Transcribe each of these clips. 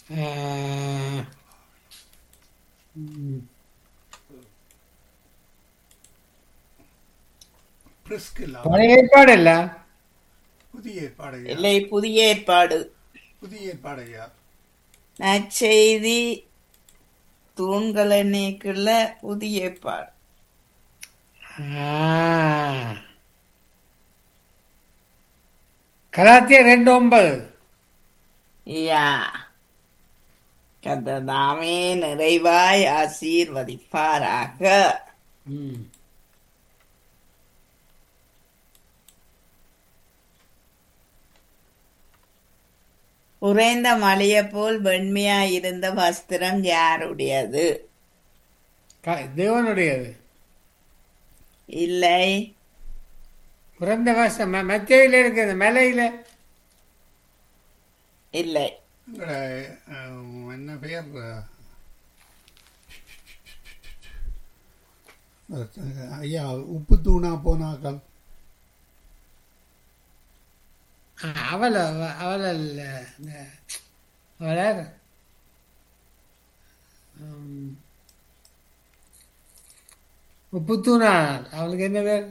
அஹ், ம், பிரிஸ்கில்லா பழைய ஏற்பாடு இல்ல புதிய ஏற்பாடையா இல்லை புதிய ஏற்பாடு புதிய ஏற்பாடையா நற்செய்தி தூண்களை நீக்குள்ள புதிய ஏற்பாடு ஆ. கலாத்தியர் ரெண்டு ஒன்பது யா கத்ததாமே நிறைவாய் ஆசீர்வதிப்பாராக ம். உறைந்த மலையை போல் வெண்மையாய் இருந்த வஸ்திரம் யாருடையது க- தேவனுடையது இல்லை பிறந்த வருஷம் ம- மத்தியில இருக்குது மலையில இல்லை எங்களோட அஹ், என்ன பெயர் அஹ், ஐயா உப்பு தூணா போனாக்கள் ஆ, அவள அவ- அவள இல்ல இந்த அவள யாரு? ம். உப்புத்தூணா அவளுக்கு என்ன பேர்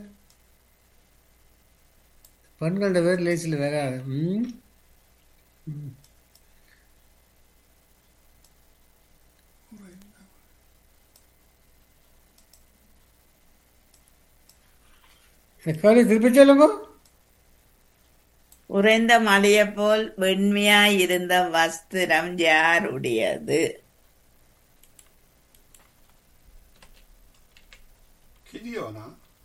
பெண்களோட பேர் லேசில் வராது ம் ம். இந்த கேள்வி திருப்பி சொல்லுங்க உறைந்த மலையை போல் வெண்மையாய் இருந்த வஸ்திரம் யாருடையது கிதியோனா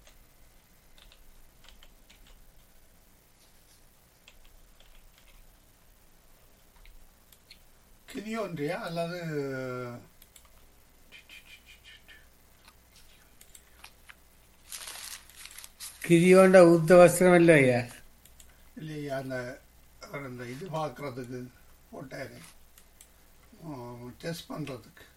கிதியோன்றியா அல்லது கிரியோண்ட உத்த வஸ்திரம் இல்லை ஐயா இல்லையா அந்த அவர் அந்த இது பார்க்கறதுக்கு போட்டாரு டெஸ்ட் பண்ணுறதுக்கு